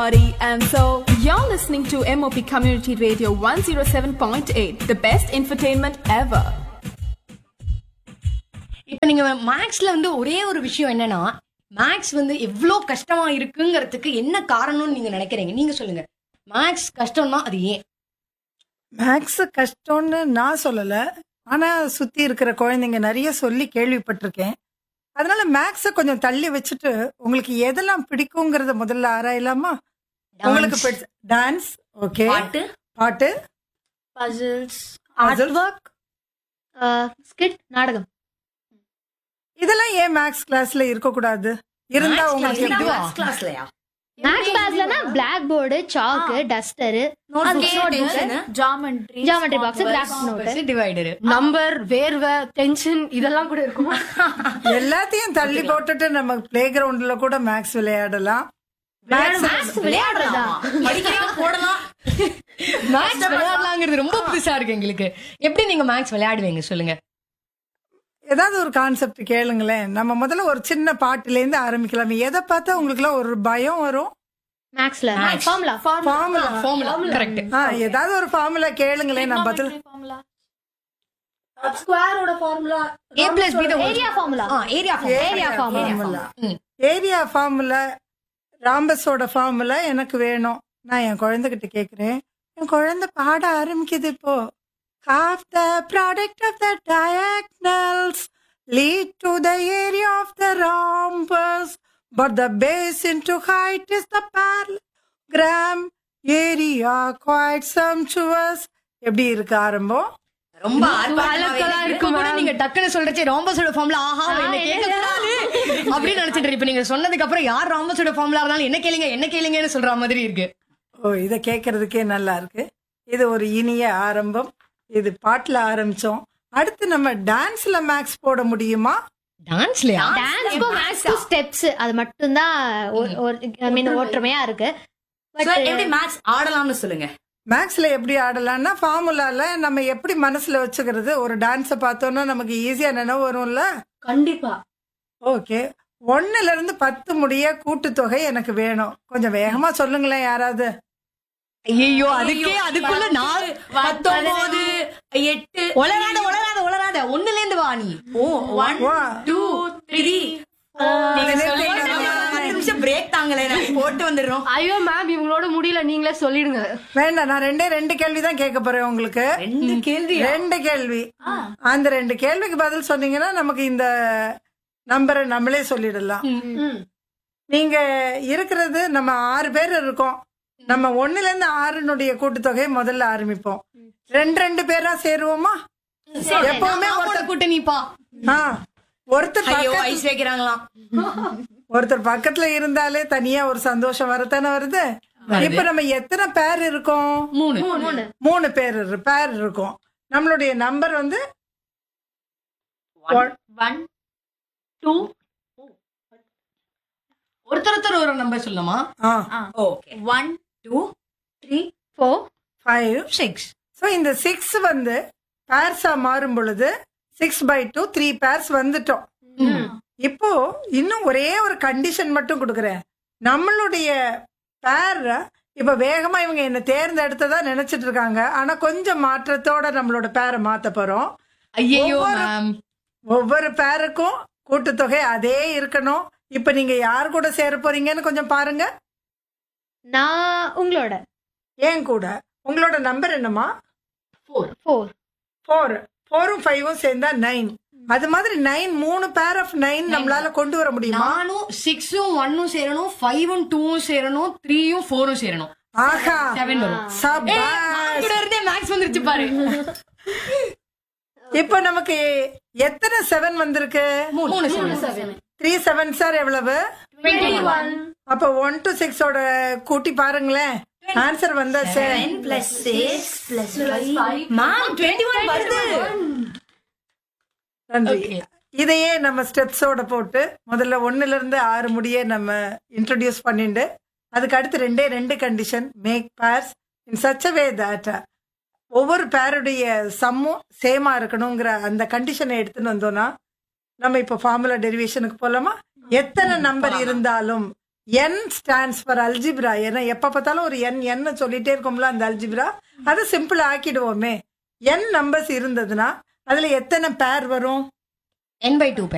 body and soul. You're listening to MOP Community Radio 107.8, the best infotainment ever. இப்ப நீங்க மேக்ஸ்ல வந்து ஒரே ஒரு விஷயம் என்னன்னா மேக்ஸ் வந்து எவ்வளோ கஷ்டமா இருக்குங்கிறதுக்கு என்ன காரணம்னு நீங்க நினைக்கிறீங்க நீங்க சொல்லுங்க மேக்ஸ் கஷ்டம்னா அது ஏன் மேக்ஸ் கஷ்டம்னு நான் சொல்லல ஆனா சுத்தி இருக்கிற குழந்தைங்க நிறைய சொல்லி கேள்விப்பட்டிருக்கேன் அதனால மேக்ஸ கொஞ்சம் தள்ளி வச்சுட்டு உங்களுக்கு எதெல்லாம் பிடிக்குங்கிறத முதல்ல ஆராயலாமா உங்களுக்கு டான்ஸ் ஓகே பாட்டு பாட்டு puzzles Puzzles. Art work skit நாடகம் இதெல்லாம் ஏன் மேக்ஸ் கிளாஸ்ல இருக்க கூடாது இருந்தா உங்களுக்கு எப்படி மேக்ஸ் கிளாஸ்லயா மேக்ஸ் கிளாஸ்லனா black board chalk duster Geometry. Geometry box craft note divider number வேர்வை டென்ஷன் இதெல்லாம் கூட இருக்கும் எல்லாத்தையும் தள்ளி போட்டுட்டு நம்ம பிளே கிரவுண்ட்ல கூட மேக்ஸ் விளையாடலாம் மேக்ஸ் விளையாடுறதா படிக்கலாம் போடலாம் மேக்ஸ் விளையாடலாங்கிறது ரொம்ப புதுசா இருக்கு எங்களுக்கு எப்படி நீங்க மேக்ஸ் விளையாடுவீங்க சொல்லுங்க ஏதாவது ஒரு கான்செப்ட் கேளுங்களேன் நம்ம முதல்ல ஒரு சின்ன பாட்டுல இருந்து ஆரம்பிக்கலாம் எதை பார்த்தா உங்களுக்கு ஒரு பயம் வரும் மேக்ஸ்ல ஃபார்முலா ஃபார்முலா ஃபார்முலா கரெக்ட் ஆ ஏதாவது ஒரு ஃபார்முலா கேளுங்களேன் நான் பதில் formula. ஸ்கொயரோட formula A plus B area formula area area formula area formula ராம்பஸோட ஃபார்முலா எனக்கு வேணும் நான் என் குழந்தைகிட்ட கேக்குறேன் என் குழந்தை பாட ஆரம்பிக்குது இப்போ half the product of the diagonals lead to the area of the rhombus but the base into height is the parallelogram area quite sumptuous எப்படி இருக்கு ஆரம்பம் ரொம்ப ஆர்ப்பாட்டமா இருக்கு கூட நீங்க டக்குன்னு சொல்றச்சே ராம்பஸோட ஃபார்முலா ஆஹா என்ன கேட்கக்கூடாது அப்படின்னு நினைச்சிட்டு இப்ப நீங்க சொன்னதுக்கு அப்புறம் யார் ராம்பஸோட ஃபார்முலா இருந்தாலும் என்ன கேளுங்க என்ன கேளுங்கன்னு சொல்ற மாதிரி இருக்கு ஓ இதை கேட்கறதுக்கே நல்லா இருக்கு இது ஒரு இனிய ஆரம்பம் இது பாட்டுல ஆரம்பிச்சோம் அடுத்து நம்ம டான்ஸ்ல மேக்ஸ் போட முடியுமா டான்ஸ்லயா டான்ஸ்க்கும் மேக்ஸ்க்கும் ஸ்டெப்ஸ் அது மட்டும் தான் ஐ மீன் ஒற்றுமையா இருக்கு பட் எப்படி மேட்ச் ஆடலாம்னு சொல்லுங்க மேக்ஸ்ல எப்படி ஆடலாம்னா ஃபார்முலால நம்ம எப்படி மனசுல வச்சுக்கிறது ஒரு டான்ஸை பார்த்தோம்னா நமக்கு ஈஸியா நினைவு வரும்ல கண்டிப்பா ஓகே ஒன்னுல இருந்து பத்து முடிய கூட்டுத்தொகை எனக்கு வேணும் கொஞ்சம் வேகமா சொல்லுங்களேன் யாராவது ஐயோ அதுக்கே அதுக்குள்ள நாலு பத்தொன்பது எட்டு உளராத உளராத உளராத ஒண்ணுல இருந்து வா நீ ஓ ஒன் வா. டூ த்ரீ நிமிஷம் பிரேக் தாங்களே நான் போட்டு வந்துடுறோம் ஐயோ மேம் இவங்களோட முடியல நீங்களே சொல்லிடுங்க வேண்டாம் நான் ரெண்டே ரெண்டு கேள்வி தான் கேட்க போறேன் உங்களுக்கு ரெண்டு கேள்வி ரெண்டு கேள்வி அந்த ரெண்டு கேள்விக்கு பதில் சொன்னீங்கன்னா நமக்கு இந்த நம்பரை நம்மளே சொல்லிடலாம் நீங்க இருக்கிறது நம்ம ஆறு பேர் இருக்கோம் நம்ம ஒண்ணுல இருந்து ஆறுனுடைய கூட்டுத்தொகையை முதல்ல ஆரம்பிப்போம் ரெண்டு ரெண்டு பேரா சேருவோமா எப்பவுமே ஒருத்தர் கூட்டணிப்பா ஆ, ஒருத்தர் ஐயோ பக்கத்து- ஐஸ் வைக்கிறாங்களாம் ஒருத்தர் பக்கத்துல இருந்தாலே தனியா ஒரு சந்தோஷம் வரத்தானே வருது இப்ப நம்ம எத்தனை பேர் இருக்கோம் மூணு மூணு பேர் இரு- பேர் இருக்கோம் நம்மளுடைய நம்பர் வந்து ஒன் டூ ஒருத்தர் ஒருத்தர் ஒரு நம்பர் சொல்லுமா okay one two three four five six so இந்த சிக்ஸ் வந்து பேர்ஸா மாறும் பொழுது six by two three pairs வந்துட்டோம் இப்போ இன்னும் ஒரே ஒரு கண்டிஷன் மட்டும் கொடுக்குறேன் நம்மளுடைய பேர் இப்ப வேகமா இவங்க என்ன தேர்ந்தெடுத்ததா நினைச்சிட்டு இருக்காங்க ஆனா கொஞ்சம் மாற்றத்தோட நம்மளோட பேரை மாத்த போறோம் ஐயோ ஒவ்வொரு- மேம் ஒவ்வொரு பேருக்கும் கூட்டுத்தொகை அதே இருக்கணும் இப்ப நீங்க யார் கூட சேர போறீங்கன்னு கொஞ்சம் பாருங்க நான் உங்களோட ஏன் கூட உங்களோட நம்பர் என்னமா ஃபோர் ஃபோர் ஃபோரும் ஃபைவும் சேர்ந்தா நைன் அது மாதிரி நைன் மூணு பேர் ஆஃப் நைன் நம்மளால கொண்டு வர முடியுமா நானும் சிக்ஸும் ஒன்னும் சேரணும் ஃபைவும் டூவும் சேரணும் த்ரீயும் ஃபோரும் சேரணும் ஆஹா செவன் வரும் சபாஷ். கூட இருந்தே மேக்ஸ் வந்துருச்சு பாரு இப்போ நமக்கு எத்தனை செவன் வந்திருக்கு மூணு சேரணும் த்ரீ செவன் சார் எவ்வளவு அப்ப ஒன் டு சிக்ஸோட கூட்டி பாருங்களேன் ஆன்சர் வந்தாச்சு plus six plus ma'am twenty one வருது நன்றி Okay. இதையே நம்ம ஸ்டெப்ஸோட போட்டு முதல்ல ஒண்ணுல இருந்து ஆறு முடிய நம்ம இன்ட்ரடியூஸ் பண்ணிட்டு அதுக்கு அடுத்து ரெண்டே ரெண்டு condition make pairs in such way that ஒவ்வொரு பேருடைய சம்மும் சேமா இருக்கணுங்கிற அந்த கண்டிஷனை எடுத்துன்னு வந்தோம்னா நம்ம இப்போ ஃபார்முலா டெரிவேஷனுக்கு போலாமா எத்தனை நம்பர் இருந்தாலும் என் ஸ்டாண்ட்ஸ் ஃபார் அல்ஜிப்ரா ஏன்னா எப்ப பார்த்தாலும் ஒரு என் என்ன சொல்லிட்டே இருக்கோம்ல அந்த அல்ஜிப்ரா அதை சிம்பிள் ஆக்கிடுவோமே என் நம்பர்ஸ் இருந்ததுன்னா அதுல எத்தனை பேர் வரும் என் பை டூ